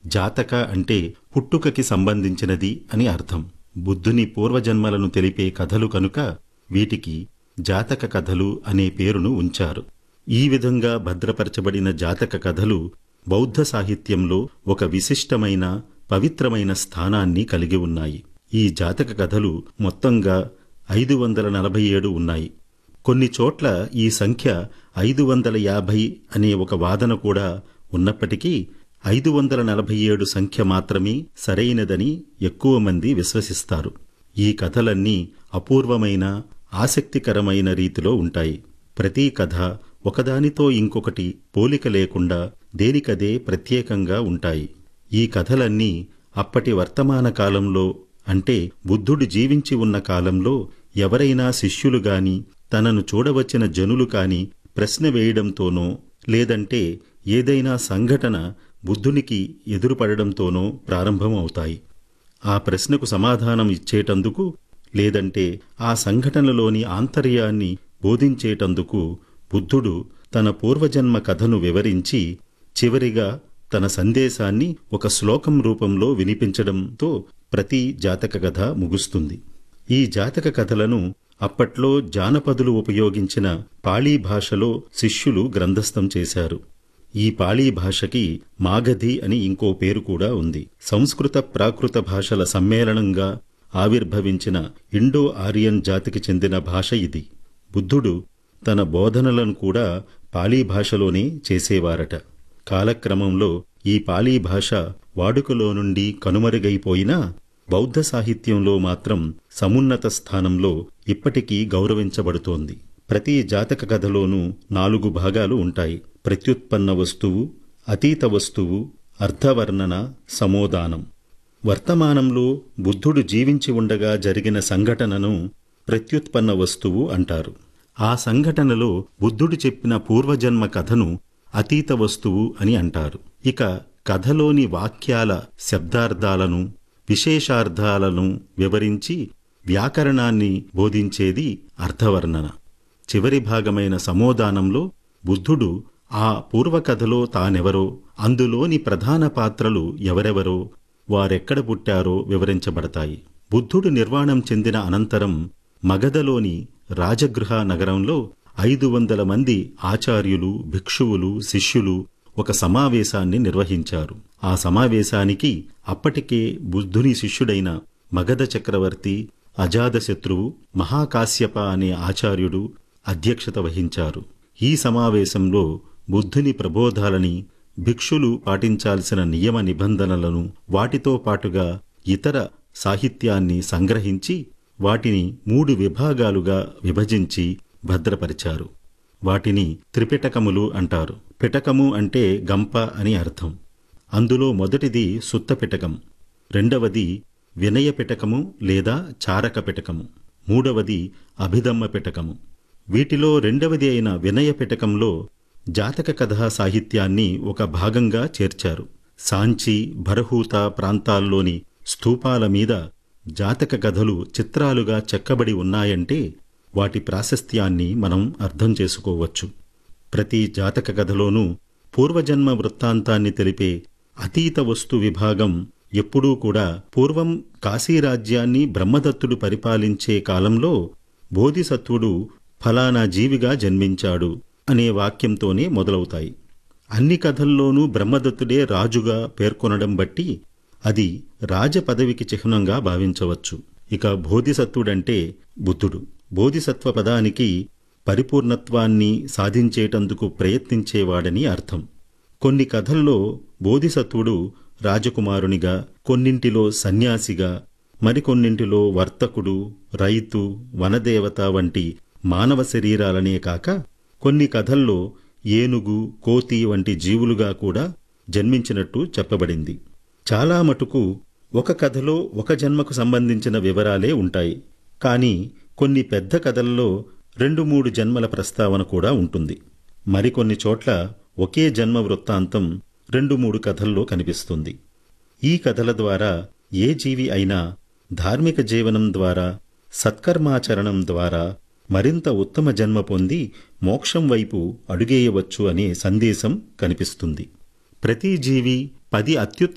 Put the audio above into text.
జాతక అంటే పుట్టుకకి సంబంధించినది అని అర్థం బుద్ధుని పూర్వజన్మలను తెలిపే కథలు కనుక వీటికి జాతక కథలు అనే పేరును ఉంచారు ఈ విధంగా భద్రపరచబడిన జాతక కథలు బౌద్ధ సాహిత్యంలో ఒక విశిష్టమైన పవిత్రమైన స్థానాన్ని కలిగి ఉన్నాయి ఈ జాతక కథలు మొత్తంగా ఐదు వందల నలభై ఏడు ఉన్నాయి కొన్ని చోట్ల ఈ సంఖ్య ఐదు వందల యాభై అనే ఒక వాదన కూడా ఉన్నప్పటికీ ఐదు వందల నలభై ఏడు సంఖ్య మాత్రమే సరైనదని ఎక్కువ మంది విశ్వసిస్తారు ఈ కథలన్నీ అపూర్వమైన ఆసక్తికరమైన రీతిలో ఉంటాయి ప్రతి కథ ఒకదానితో ఇంకొకటి పోలిక లేకుండా దేనికదే ప్రత్యేకంగా ఉంటాయి ఈ కథలన్నీ అప్పటి వర్తమాన కాలంలో అంటే బుద్ధుడు జీవించి ఉన్న కాలంలో ఎవరైనా శిష్యులు గాని తనను చూడవచ్చిన జనులు కాని ప్రశ్న వేయడంతోనో లేదంటే ఏదైనా సంఘటన బుద్ధునికి ఎదురుపడడంతోనో ప్రారంభమవుతాయి ఆ ప్రశ్నకు సమాధానం ఇచ్చేటందుకు లేదంటే ఆ సంఘటనలోని ఆంతర్యాన్ని బోధించేటందుకు బుద్ధుడు తన పూర్వజన్మ కథను వివరించి చివరిగా తన సందేశాన్ని ఒక శ్లోకం రూపంలో వినిపించడంతో ప్రతి జాతక కథ ముగుస్తుంది ఈ జాతక కథలను అప్పట్లో జానపదులు ఉపయోగించిన పాళీ భాషలో శిష్యులు గ్రంథస్థం చేశారు ఈ పాళీ భాషకి మాగధి అని ఇంకో పేరు కూడా ఉంది సంస్కృత ప్రాకృత భాషల సమ్మేళనంగా ఆవిర్భవించిన ఇండో ఆరియన్ జాతికి చెందిన భాష ఇది బుద్ధుడు తన బోధనలను కూడా పాళీ భాషలోనే చేసేవారట కాలక్రమంలో ఈ పాళీ భాష వాడుకలో నుండి కనుమరుగైపోయినా బౌద్ధ సాహిత్యంలో మాత్రం సమున్నత స్థానంలో ఇప్పటికీ గౌరవించబడుతోంది ప్రతి జాతక కథలోనూ నాలుగు భాగాలు ఉంటాయి ప్రత్యుత్పన్న వస్తువు అతీత వస్తువు అర్థవర్ణన సమోదానం వర్తమానంలో బుద్ధుడు జీవించి ఉండగా జరిగిన సంఘటనను ప్రత్యుత్పన్న వస్తువు అంటారు ఆ సంఘటనలో బుద్ధుడు చెప్పిన పూర్వజన్మ కథను అతీత వస్తువు అని అంటారు ఇక కథలోని వాక్యాల శబ్దార్థాలను విశేషార్థాలను వివరించి వ్యాకరణాన్ని బోధించేది అర్థవర్ణన చివరి భాగమైన సమోదానంలో బుద్ధుడు ఆ పూర్వకథలో తానెవరో అందులోని ప్రధాన పాత్రలు ఎవరెవరో వారెక్కడ పుట్టారో వివరించబడతాయి బుద్ధుడు నిర్వాణం చెందిన అనంతరం మగధలోని రాజగృహ నగరంలో ఐదు వందల మంది ఆచార్యులు భిక్షువులు శిష్యులు ఒక సమావేశాన్ని నిర్వహించారు ఆ సమావేశానికి అప్పటికే బుద్ధుని శిష్యుడైన మగధ చక్రవర్తి అజాతశత్రువు మహాకాశ్యప అనే ఆచార్యుడు అధ్యక్షత వహించారు ఈ సమావేశంలో బుద్ధుని ప్రబోధాలని భిక్షులు పాటించాల్సిన నియమ నిబంధనలను వాటితో పాటుగా ఇతర సాహిత్యాన్ని సంగ్రహించి వాటిని మూడు విభాగాలుగా విభజించి భద్రపరిచారు వాటిని త్రిపిటకములు అంటారు పిటకము అంటే గంప అని అర్థం అందులో మొదటిది సుత్త పిటకం రెండవది వినయ పిటకము లేదా చారక పిటకము మూడవది అభిధమ్మ పిటకము వీటిలో రెండవది అయిన వినయ పిటకంలో జాతక కథా సాహిత్యాన్ని ఒక భాగంగా చేర్చారు సాంచి భరహూత ప్రాంతాల్లోని స్థూపాల మీద జాతక కథలు చిత్రాలుగా చెక్కబడి ఉన్నాయంటే వాటి ప్రాశస్త్యాన్ని మనం అర్థం చేసుకోవచ్చు ప్రతి జాతక కథలోనూ పూర్వజన్మ వృత్తాంతాన్ని తెలిపే అతీత వస్తు విభాగం ఎప్పుడూ కూడా పూర్వం కాశీరాజ్యాన్ని బ్రహ్మదత్తుడు పరిపాలించే కాలంలో బోధిసత్వుడు ఫలానా జీవిగా జన్మించాడు అనే వాక్యంతోనే మొదలవుతాయి అన్ని కథల్లోనూ బ్రహ్మదత్తుడే రాజుగా పేర్కొనడం బట్టి అది రాజపదవికి చిహ్నంగా భావించవచ్చు ఇక బోధిసత్వుడంటే బుద్ధుడు బోధిసత్వ పదానికి పరిపూర్ణత్వాన్ని సాధించేటందుకు ప్రయత్నించేవాడని అర్థం కొన్ని కథల్లో బోధిసత్వుడు రాజకుమారునిగా కొన్నింటిలో సన్యాసిగా మరికొన్నింటిలో వర్తకుడు రైతు వనదేవత వంటి మానవ శరీరాలనే కాక కొన్ని కథల్లో ఏనుగు కోతి వంటి జీవులుగా కూడా జన్మించినట్టు చెప్పబడింది చాలా మటుకు ఒక కథలో ఒక జన్మకు సంబంధించిన వివరాలే ఉంటాయి కానీ కొన్ని పెద్ద కథల్లో రెండు మూడు జన్మల ప్రస్తావన కూడా ఉంటుంది మరికొన్ని చోట్ల ఒకే జన్మ వృత్తాంతం రెండు మూడు కథల్లో కనిపిస్తుంది ఈ కథల ద్వారా ఏ జీవి అయినా ధార్మిక జీవనం ద్వారా సత్కర్మాచరణం ద్వారా మరింత ఉత్తమ జన్మ పొంది మోక్షం వైపు అడుగేయవచ్చు అనే సందేశం కనిపిస్తుంది ప్రతి జీవి పది అత్యుత్తమ